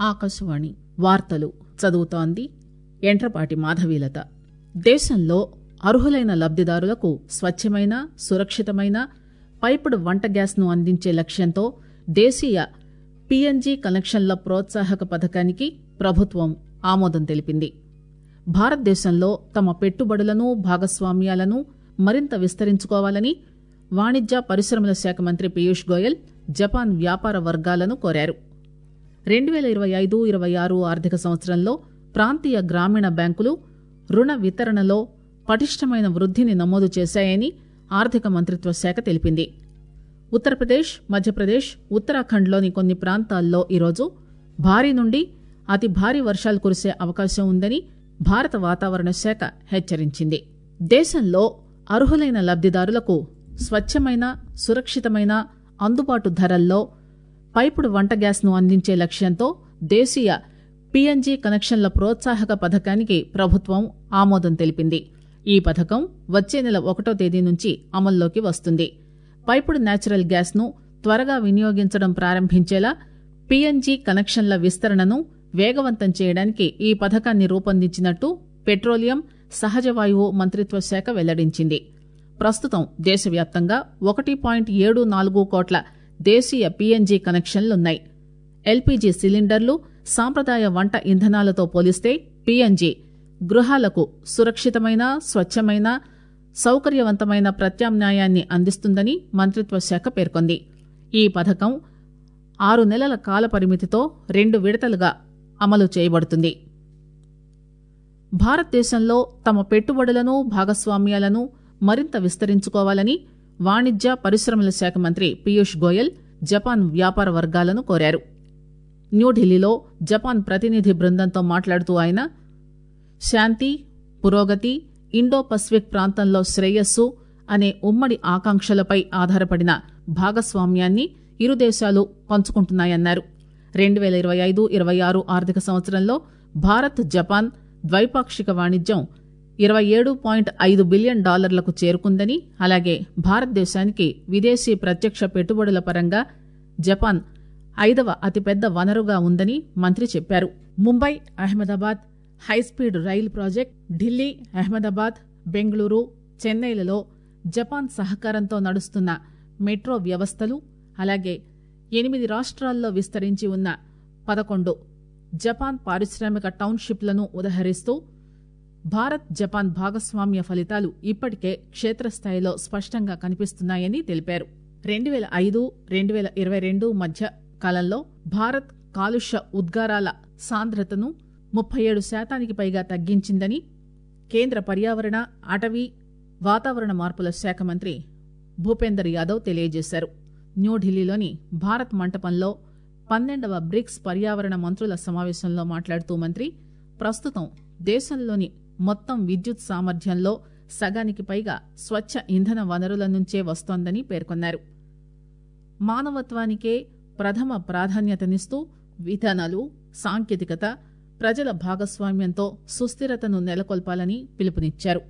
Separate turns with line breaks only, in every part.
ఆకాశవాణి వార్తలు చదువుతోంది ఎంట్రపాటి మాధవీలత దేశంలో అర్హులైన లబ్దిదారులకు స్వచ్చమైన సురక్షితమైన పైపుడు వంట గ్యాస్ ను అందించే లక్ష్యంతో దేశీయ పీఎన్జీ కనెక్షన్ల ప్రోత్సాహక పథకానికి ప్రభుత్వం ఆమోదం తెలిపింది భారతదేశంలో తమ పెట్టుబడులను భాగస్వామ్యాలను మరింత విస్తరించుకోవాలని వాణిజ్య పరిశ్రమల శాఖ మంత్రి పీయూష్ గోయల్ జపాన్ వ్యాపార వర్గాలను కోరారు రెండు పేల ఇరవై ఐదు ఇరవై ఆరు ఆర్థిక సంవత్సరంలో ప్రాంతీయ గ్రామీణ బ్యాంకులు రుణ వితరణలో పటిష్టమైన వృద్దిని నమోదు చేశాయని ఆర్థిక మంత్రిత్వ శాఖ తెలిపింది ఉత్తరప్రదేశ్ మధ్యప్రదేశ్ ఉత్తరాఖండ్లోని కొన్ని ప్రాంతాల్లో ఈరోజు భారీ నుండి అతి భారీ వర్షాలు కురిసే అవకాశం ఉందని భారత వాతావరణ శాఖ హెచ్చరించింది దేశంలో అర్హులైన లబ్దిదారులకు స్వచ్చమైన సురక్షితమైన అందుబాటు ధరల్లో పైపుడు వంట గ్యాస్ ను అందించే లక్ష్యంతో దేశీయ పీఎన్జీ కనెక్షన్ల ప్రోత్సాహక పథకానికి ప్రభుత్వం ఆమోదం తెలిపింది ఈ పథకం వచ్చే నెల ఒకటో తేదీ నుంచి అమల్లోకి వస్తుంది పైపుడు న్యాచురల్ గ్యాస్ ను త్వరగా వినియోగించడం ప్రారంభించేలా పీఎన్జీ కనెక్షన్ల విస్తరణను వేగవంతం చేయడానికి ఈ పథకాన్ని రూపొందించినట్టు పెట్రోలియం సహజ వాయువు మంత్రిత్వ శాఖ వెల్లడించింది ప్రస్తుతం దేశవ్యాప్తంగా ఒకటి పాయింట్ ఏడు నాలుగు కోట్ల దేశీయ పీఎన్జీ కనెక్షన్లున్నాయి ఎల్పీజీ సిలిండర్లు సాంప్రదాయ వంట ఇంధనాలతో పోలిస్తే పీఎన్జీ గృహాలకు సురక్షితమైన స్వచ్చమైన సౌకర్యవంతమైన ప్రత్యామ్నాయాన్ని అందిస్తుందని మంత్రిత్వ శాఖ పేర్కొంది ఈ పథకం ఆరు నెలల కాల పరిమితితో రెండు విడతలుగా అమలు చేయబడుతుంది భారతదేశంలో తమ పెట్టుబడులను భాగస్వామ్యాలను మరింత విస్తరించుకోవాలని వాణిజ్య పరిశ్రమల శాఖ మంత్రి పీయూష్ గోయల్ జపాన్ వ్యాపార వర్గాలను కోరారు న్యూఢిల్లీలో జపాన్ ప్రతినిధి బృందంతో మాట్లాడుతూ ఆయన శాంతి పురోగతి ఇండో పసిఫిక్ ప్రాంతంలో శ్రేయస్సు అనే ఉమ్మడి ఆకాంక్షలపై ఆధారపడిన భాగస్వామ్యాన్ని ఇరు దేశాలు పంచుకుంటున్నాయన్నారు రెండు పేల ఇరవై ఐదు ఇరవై ఆరు ఆర్థిక సంవత్సరంలో భారత్ జపాన్ ద్వైపాక్షిక వాణిజ్యం ఇరవై ఏడు పాయింట్ ఐదు బిలియన్ డాలర్లకు చేరుకుందని అలాగే భారతదేశానికి విదేశీ ప్రత్యక్ష పెట్టుబడుల పరంగా జపాన్ ఐదవ అతిపెద్ద వనరుగా ఉందని మంత్రి చెప్పారు Mumbai Ahmedabad high speed rail project Delhi Ahmedabad Bengaluru చెన్నైలలో జపాన్ సహకారంతో నడుస్తున్న మెట్రో వ్యవస్థలు అలాగే ఎనిమిది రాష్ట్రాల్లో విస్తరించి ఉన్న పదకొండు జపాన్ పారిశ్రామిక టౌన్షిప్లను ఉదహరిస్తూ భారత్ జపాన్ భాగస్వామ్య ఫలితాలు ఇప్పటికే క్షేత్రస్థాయిలో స్పష్టంగా కనిపిస్తున్నాయని తెలిపారు రెండు పేల ఐదు రెండు పేల ఇరవై రెండు మధ్య కాలంలో భారత్ కాలుష్య ఉద్గారాల సాంద్రతను ముప్పై ఏడు శాతానికి పైగా తగ్గించిందని కేంద్ర పర్యావరణ అటవీ వాతావరణ మార్పుల శాఖ మంత్రి భూపేందర్ యాదవ్ తెలియజేశారు న్యూఢిల్లీలోని భారత్ మంటపంలో పన్నెండవ బ్రిక్స్ పర్యావరణ మంత్రుల సమావేశంలో మాట్లాడుతూ మంత్రి ప్రస్తుతం దేశంలోని మొత్తం విద్యుత్ సామర్థ్యంలో సగానికి పైగా స్వచ్ఛ ఇంధన వనరుల నుంచే వస్తోందని పేర్కొన్నారు మానవత్వానికే ప్రథమ ప్రాధాన్యతనిస్తూ విధానాలు సాంకేతికత ప్రజల భాగస్వామ్యంతో సుస్థిరతను నెలకొల్పాలని పిలుపునిచ్చారు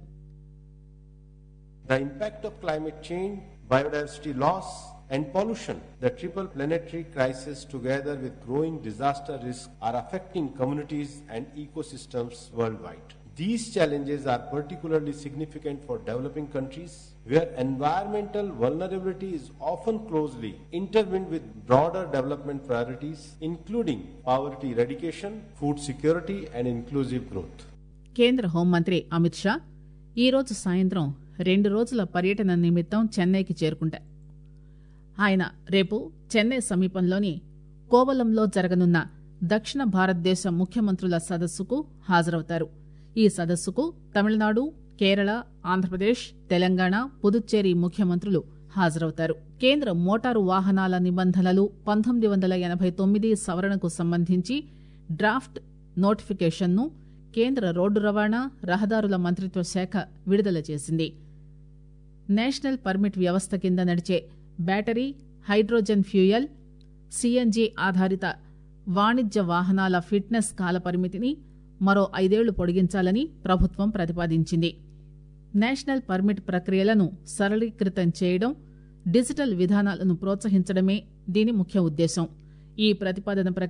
The impact of climate change, biodiversity loss, and pollution, the triple planetary crisis together with growing disaster risk are affecting communities and ecosystems worldwide. These challenges are particularly significant for developing countries where environmental vulnerability is often closely intertwined with broader development priorities including poverty eradication, food security and inclusive growth.
కేంద్ర హోంమంత్రి అమిత్ షా ఈరోజు సాయంత్రం రెండు రోజుల పర్యటన నిమిత్తం చెన్నైకి చేరుకుంటారు ఆయన రేపు చెన్నై సమీపంలోని కోవలంలో జరగనున్న దక్షిణ భారతదేశ ముఖ్యమంత్రుల సదస్సుకు హాజరవుతారు ఈ సదస్సుకు తమిళనాడు కేరళ ఆంధ్రప్రదేశ్ తెలంగాణ పుదుచ్చేరి ముఖ్యమంత్రులు హాజరవుతారు కేంద్ర మోటారు వాహనాల నిబంధనలు పంతొమ్మిది వందల ఎనభై తొమ్మిది సవరణకు సంబంధించి డ్రాఫ్ట్ నోటిఫికేషన్ను కేంద్ర రోడ్డు రవాణా రహదారుల మంత్రిత్వ శాఖ విడుదల చేసింది నేషనల్ పర్మిట్ వ్యవస్థ కింద నడిచే బ్యాటరీ హైడ్రోజన్ ఫ్యూయల్ సిఎన్జి ఆధారిత వాణిజ్య వాహనాల ఫిట్నెస్ కాలపరిమితిని మరో ఐదేళ్లు పొడిగించాలని ప్రభుత్వం ప్రతిపాదించింది నేషనల్ పర్మిట్ ప్రక్రియలను సరళీకృతం చేయడం డిజిటల్ విధానాలను ప్రోత్సహించడమే దీని ముఖ్య ఉద్దేశం ఈ ప్రతిపాదన ప్రకారం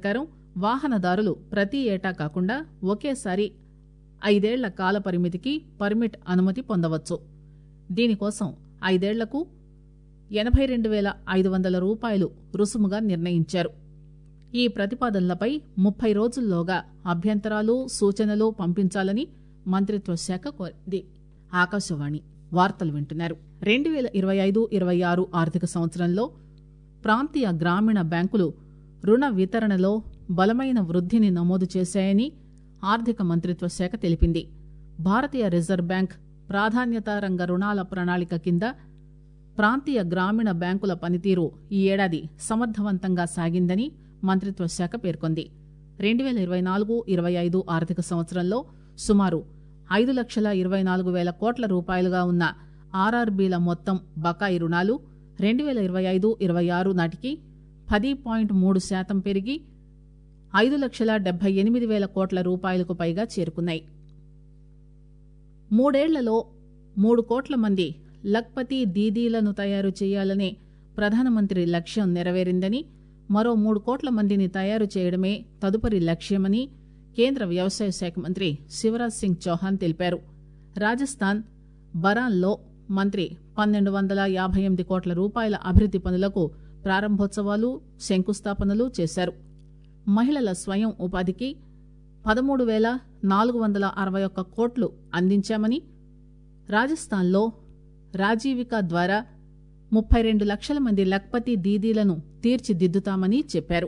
వాహనదారులు ప్రతి ఏటా కాకుండా ఒకేసారి ఐదేళ్ల కాల పరిమితికి పర్మిట్ అనుమతి పొందవచ్చు దీనికోసం ఐదేళ్లకు ఎనభై రెండు వేల ఐదు వందల రూపాయలు రుసుముగా నిర్ణయించారు ఈ ప్రతిపాదనలపై ముప్పై రోజుల్లోగా అభ్యంతరాలు సూచనలు పంపించాలని మంత్రిత్వ శాఖ కోరింది ఆకాశవాణి వార్తలు వింటున్నారు రెండు వేల ఇరవై ఐదు ఇరవై ఆరు ఆర్థిక సంవత్సరంలో ప్రాంతీయ గ్రామీణ బ్యాంకులు రుణ వితరణలో బలమైన వృద్ధిని నమోదు చేశాయని ఆర్థిక మంత్రిత్వ శాఖ తెలిపింది భారతీయ రిజర్వ్ బ్యాంక్ ప్రాధాన్యతా రంగ రుణాల ప్రణాళిక కింద ప్రాంతీయ గ్రామీణ బ్యాంకుల పనితీరు ఈ ఏడాది సమర్థవంతంగా సాగిందని మంత్రిత్వ శాఖ పేర్కొంది రెండు వేల ఇరవై నాలుగు ఇరవై ఐదు ఆర్థిక సంవత్సరంలో సుమారు ఐదు లక్షల ఇరవై నాలుగు వేల కోట్ల రూపాయలుగా ఉన్న ఆర్ఆర్బీల మొత్తం బకాయి రుణాలు రెండు వేల ఇరవై ఐదు ఇరవై ఆరు నాటికి పది పాయింట్ మూడు శాతం పెరిగి ఐదు లక్షల డెబ్బై ఎనిమిది వేల కోట్ల రూపాయలకు పైగా చేరుకున్నాయి మూడేళ్లలో మూడు కోట్ల మంది లక్పతి దీదీలను తయారు చేయాలనే ప్రధానమంత్రి లక్ష్యం నెరవేరిందని మరో మూడు కోట్ల మందిని తయారు చేయడమే తదుపరి లక్ష్యమని కేంద్ర వ్యవసాయ శాఖ మంత్రి శివరాజ్ సింగ్ చౌహాన్ తెలిపారు రాజస్థాన్ బరాన్లో మంత్రి పన్నెండు వందల యాభై ఎనిమిది కోట్ల రూపాయల అభివృద్ది పనులకు ప్రారంభోత్సవాలు శంకుస్థాపనలు చేశారు మహిళల స్వయం ఉపాధికి పదమూడు వేల నాలుగు వందల అరవై ఒక్క కోట్లు అందించామని రాజస్థాన్లో రాజీవిక ద్వారా ముప్పై రెండు లక్షల మంది లక్పతి దీదీలను తీర్చిదిద్దుతామని చెప్పారు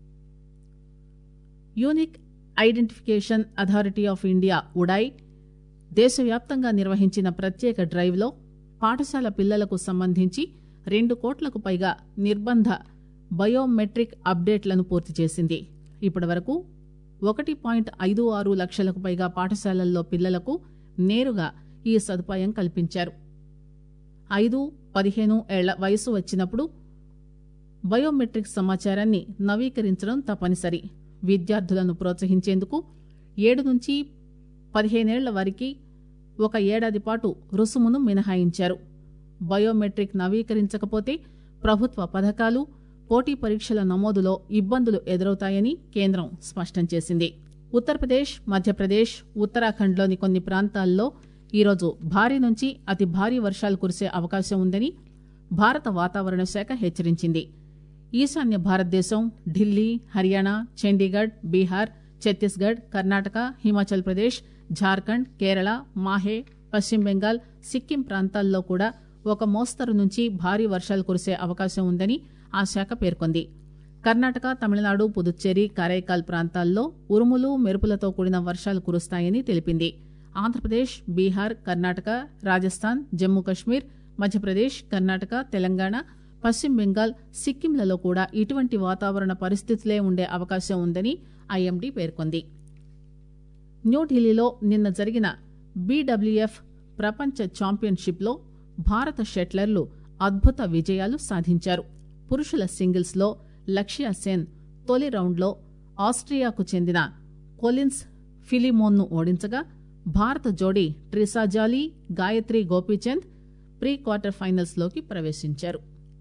unique identification authority of India UIDAI దేశవ్యాప్తంగా నిర్వహించిన ప్రత్యేక డ్రైవ్లో పాఠశాల పిల్లలకు సంబంధించి రెండు కోట్లకు పైగా నిర్బంధ బయోమెట్రిక్ అప్డేట్లను పూర్తి చేసింది ఇప్పటి వరకు ఒకటి పాయింట్ ఐదు ఆరు లక్షలకు పైగా పాఠశాలల్లో పిల్లలకు నేరుగా ఈ సదుపాయం కల్పించారు ఐదు పదిహేను ఏళ్ల వయసు వచ్చినప్పుడు బయోమెట్రిక్ సమాచారాన్ని నవీకరించడం తప్పనిసరి విద్యార్థులను ప్రోత్సహించేందుకు ఏడు నుంచి పదిహేనేళ్ల వారికి ఒక ఏడాది పాటు రుసుమును మినహాయించారు బయోమెట్రిక్ నవీకరించకపోతే ప్రభుత్వ పథకాలు పోటీ పరీక్షల నమోదులో ఇబ్బందులు ఎదురవుతాయని కేంద్రం స్పష్టం చేసింది ఉత్తరప్రదేశ్ మధ్యప్రదేశ్ ఉత్తరాఖండ్లోని కొన్ని ప్రాంతాల్లో ఈరోజు భారీ నుంచి అతి భారీ వర్షాలు కురిసే అవకాశం ఉందని భారత వాతావరణ శాఖ హెచ్చరించింది ఈశాన్య భారతదేశం ఢిల్లీ హర్యానా చండీగఢ్ బీహార్ ఛత్తీస్గఢ్ కర్ణాటక హిమాచల్ ప్రదేశ్ ఝార్ఖండ్ కేరళ మాహే పశ్చిమ బెంగాల్ సిక్కిం ప్రాంతాల్లో కూడా ఒక మోస్తరు నుంచి భారీ వర్షాలు కురిసే అవకాశం ఉందని ఆ శాఖ పేర్కొంది కర్ణాటక తమిళనాడు పుదుచ్చేరి కారైకాల్ ప్రాంతాల్లో ఉరుములు మెరుపులతో కూడిన వర్షాలు కురుస్తాయని తెలిపింది ఆంధ్రప్రదేశ్ బీహార్ కర్ణాటక రాజస్థాన్ జమ్మూ కశ్మీర్ మధ్యప్రదేశ్ కర్ణాటక తెలంగాణ పశ్చిమ బెంగాల్ సిక్కింలలో కూడా ఇటువంటి వాతావరణ పరిస్థితులే ఉండే అవకాశం ఉందని ఐఎండీ పేర్కొంది న్యూఢిల్లీలో నిన్న జరిగిన బీడబ్ల్యూఎఫ్ ప్రపంచ ఛాంపియన్షిప్లో భారత షెట్లర్లు అద్భుత విజయాలు సాధించారు పురుషుల సింగిల్స్ లో లక్ష్య సేన్ తొలి రౌండ్లో ఆస్ట్రియాకు చెందిన కొలిన్స్ ఫిలిమోన్ను ఓడించగా భారత జోడీ Treesa Jolly Gayatri Gopichand pre quarter finals లోకి ప్రవేశించారు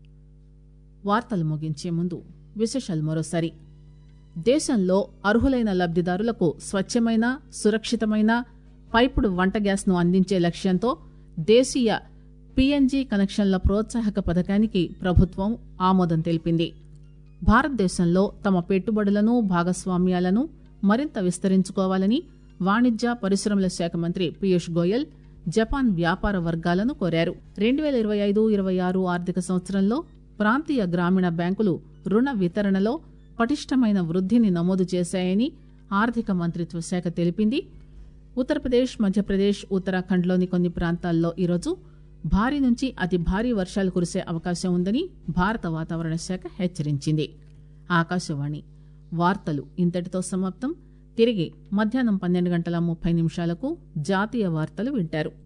వార్తలు ముగించే ముందు విశేషాలు మరోసారి దేశంలో అర్హులైన లబ్దిదారులకు స్వచ్ఛమైన సురక్షితమైన పైపుడు వంట గ్యాస్ ను అందించే లక్ష్యంతో దేశీయ పీఎన్జీ కనెక్షన్ల ప్రోత్సాహక పథకానికి ప్రభుత్వం ఆమోదం తెలిపింది భారతదేశంలో తమ పెట్టుబడులను భాగస్వామ్యాలను మరింత విస్తరించుకోవాలని వాణిజ్య పరిశ్రమల శాఖ మంత్రి పీయూష్ గోయల్ జపాన్ వ్యాపార వర్గాలను కోరారు రెండు వేల ఇరవై ఐదు ఇరవై ఆరు ఆర్థిక సంవత్సరంలో ప్రాంతీయ గ్రామీణ బ్యాంకులు రుణ వితరణలో పటిష్టమైన వృద్ధిని నమోదు చేశాయని ఆర్థిక మంత్రిత్వ శాఖ తెలిపింది ఉత్తరప్రదేశ్ మధ్యప్రదేశ్ ఉత్తరాఖండ్లోని కొన్ని ప్రాంతాల్లో ఈరోజు భారీ నుంచి అతి భారీ వర్షాలు కురిసే అవకాశం ఉందని భారత వాతావరణ శాఖ హెచ్చరించింది ఆకాశవాణి వార్తలు ఇంతటితో సమాప్తం తిరిగి మధ్యాహ్నం పన్నెండు గంటల ముప్పై నిమిషాలకు జాతీయ వార్తలు వింటారు